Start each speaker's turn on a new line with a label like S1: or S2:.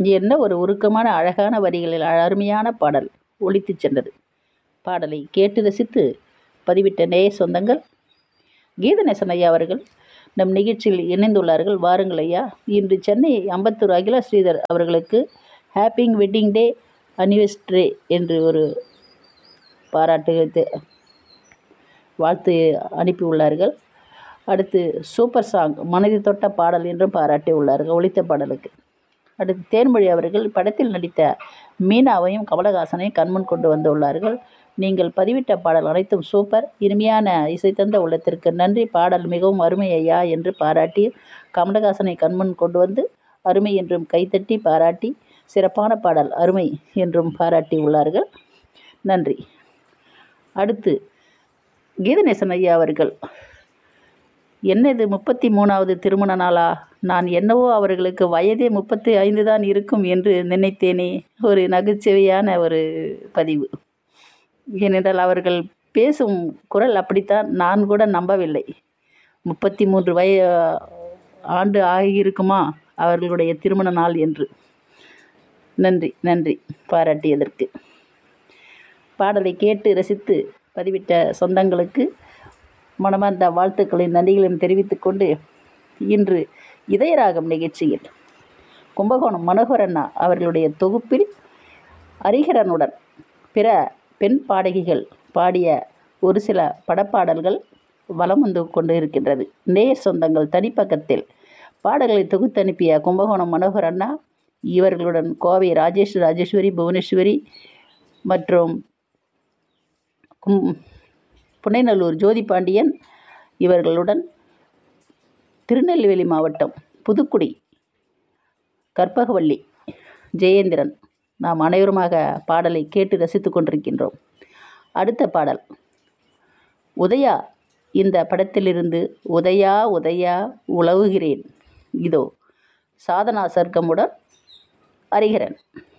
S1: என்ன ஒரு உருக்கமான அழகான வரிகளில் அருமையான பாடல் ஒலித்துச் சென்றது பாடலை கேட்டு ரசித்து பதிவிட்ட நேய சொந்தங்கள் கீதநேசன் ஐயா அவர்கள் நம் நிகழ்ச்சியில் இணைந்துள்ளார்கள் வாருங்கள் ஐயா இன்று சென்னை அம்பத்தூர் அகிலா ஸ்ரீதர் அவர்களுக்கு ஹாப்பிங் வெட்டிங் டே அனிவர்சரி என்று ஒரு பாராட்டு தெ- வாழ்த்து அனுப்பியுள்ளார்கள் அடுத்து சூப்பர் சாங் மனதை தொட்ட பாடல் என்றும் பாராட்டி உள்ளார்கள் ஒலித்த பாடலுக்கு அடுத்து தேன்மொழி அவர்கள் படத்தில் நடித்த மீனாவையும் கமலஹாசனையும் கண்முன் கொண்டு வந்துள்ளார்கள் நீங்கள் பதிவிட்ட பாடல் அனைத்தும் சூப்பர் இனிமையான இசை தந்த உள்ளத்திற்கு நன்றி பாடல் மிகவும் அருமை ஐயா என்று பாராட்டி கமலஹாசனை கண்முன் கொண்டு வந்து அருமை என்றும் கைத்தட்டி பாராட்டி சிறப்பான பாடல் அருமை என்றும் பாராட்டி உள்ளார்கள் நன்றி அடுத்து கீதநேசன் ஐயா அவர்கள் என்னது முப்பத்தி மூணாவது திருமண நாளா நான் என்னவோ அவர்களுக்கு வயதே முப்பத்தி ஐந்து தான் இருக்கும் என்று நினைத்தேனே ஒரு நகைச்சுவையான ஒரு பதிவு ஏனென்றால் அவர்கள் பேசும் குரல் அப்படித்தான் நான் கூட நம்பவில்லை முப்பத்தி மூன்று வய ஆண்டு ஆகியிருக்குமா அவர்களுடைய திருமண நாள் என்று நன்றி நன்றி பாராட்டியதற்கு பாடலை கேட்டு ரசித்து பதிவிட்ட சொந்தங்களுக்கு மனமார்ந்த வாழ்த்துக்களையும் நன்றிகளையும் தெரிவித்துக் கொண்டு இன்று இதயராகம் நிகழ்ச்சியில் கும்பகோணம் மனோகர் அண்ணா அவர்களுடைய தொகுப்பில் ஹரிஹரனுடன் பிற பெண் பாடகிகள் பாடிய ஒரு சில படப்பாடல்கள் வலம் வந்து கொண்டு இருக்கின்றது நேர் சொந்தங்கள் தனிப்பக்கத்தில் பாடல்களை தொகுத்து அனுப்பிய கும்பகோணம் மனோகர் அண்ணா இவர்களுடன் கோவை ராஜேஷ் ராஜேஸ்வரி புவனேஸ்வரி மற்றும் கும் புனைநல்லூர் ஜோதி பாண்டியன் இவர்களுடன் திருநெல்வேலி மாவட்டம் புதுக்குடி கற்பகவள்ளி ஜெயேந்திரன் நாம் அனைவருமாக பாடலை கேட்டு ரசித்து கொண்டிருக்கின்றோம் அடுத்த பாடல் உதயா இந்த படத்திலிருந்து உதயா உதயா உலவுகிறேன் இதோ சாதனா சர்க்கமுடன் ஹரிஹரன்